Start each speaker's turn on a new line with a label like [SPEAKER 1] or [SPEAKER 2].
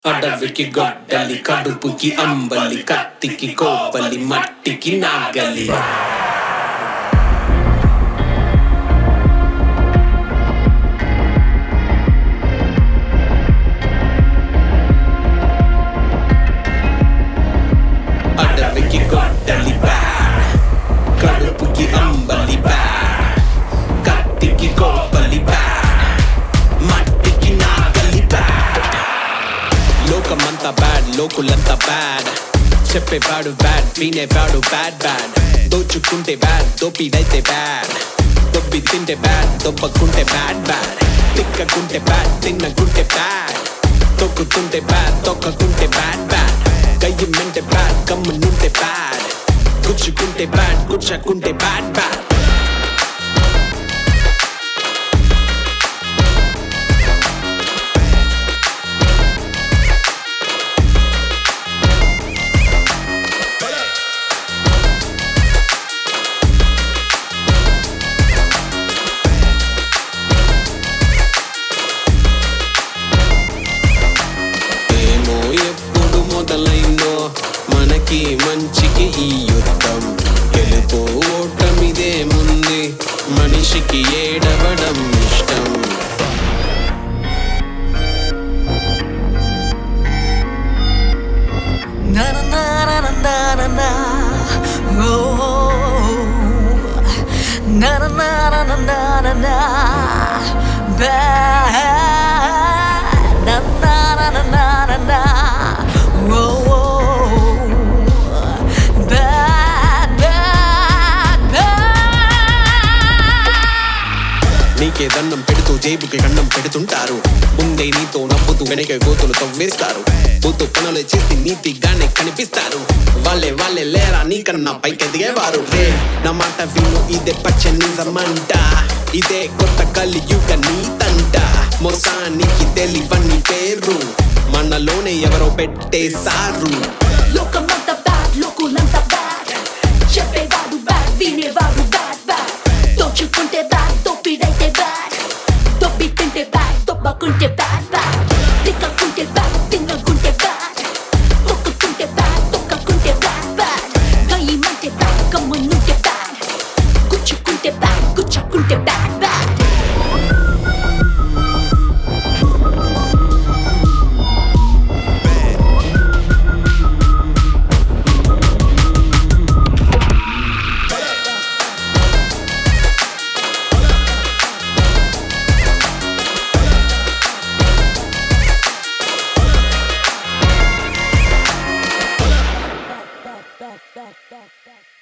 [SPEAKER 1] అడవికి గొడ్డలి కడుపుకి అంబలి కత్తికి కోబలి మట్టికి నాగలి అడవికి గొడ్డలి బ్యాడ్ కడుపుకి అంబలి బ్యాడ్ కత్తికి కోబలి బ్యాడ్ మట్టికి నాగలి బ్యాడ్ లోకమంతా బ్యాడ్ లోకులంతా బ్యాడ్ చెప్పేవాడు బ్యాడ్ వినేవాడు బ్యాడ్ బ్యాడ్ దోచుకుంటే బ్యాడ్ దోపిడైతే బ్యాడ్ దొబ్బి తింటే బ్యాడ్ దొబ్బకుంటే బ్యాడ్ బ్యాడ్ తిక్కకుంటే బ్యాడ్ తిన్నకుంటే బ్యాడ్ తొక్కుతుంటే బ్యాడ్ తొక్కకుంటే బ్యాడ్ బ్యాడ్ కయ్యమంటే బ్యాడ్ కమ్మునుంటే బ్యాడ్ గుచ్చుకుంటే బ్యాడ్ గుచ్చకుంటే బ్యాడ్ బ్యాడ్ ఏమో ఎప్పుడు మొదలైందో మనకి మంచికి ఈ యుద్ధం గెలుపు ఓటమిదేముంది మనిషికి ఏడవడం ఇష్టం
[SPEAKER 2] Na na na na na na na na. Oh. Na na na na na na na na. Bad. Na na na na na na na. Oh. Bad, bad, bad.
[SPEAKER 1] నీకే దండం పెడుతూ జేబుకి కన్నం పెడుతుంటారు ముందే నీతో నవ్వుతూ వెనక గోతులు తవ్వేస్తారు బూతు పనులు చేసి నీతిగానే కనిపిస్తారు వాళ్ళే వాళ్ళే లేరా నీకన్నా పైకి ఎదిగేవారు రే నా మాట విను ఇదే పచ్చ నిజమంట ఇదే కొత్త కలియుగ నీతంట మోసానికి తెలివని పేరు మనలోనే ఎవరో పెట్టేశారు
[SPEAKER 3] లోకమంతా బ్యాడ్ లోకులంతా బ్యాడ్ చెప్పేవాడు బ్యాడ్ వినేవాడు బ్యాడ్ బ్యాడ్ దోచుకుంటే బ్యాడ్ దోపిడైతే బ్యాడ్ దొబ్బి తింటే బ్యాడ్ దొబ్బకుంటే బ్యాడ్ బ్యాడ్ తిక్కకుంటే బ్యాడ్ తిన్నకుంటే బ్యాడ్ తొక్కుకుంటే బ్యాడ్ తొక్కకుంటే బ్యాడ్ బ్యాడ్ గయ్యమంటే బ్యాడ్ కమ్మునుంటే బ్యాడ్ గుచ్చుకుంటే బ్యాడ్ గుచ్చకుంటే bad bad
[SPEAKER 2] back, back, back, back, back.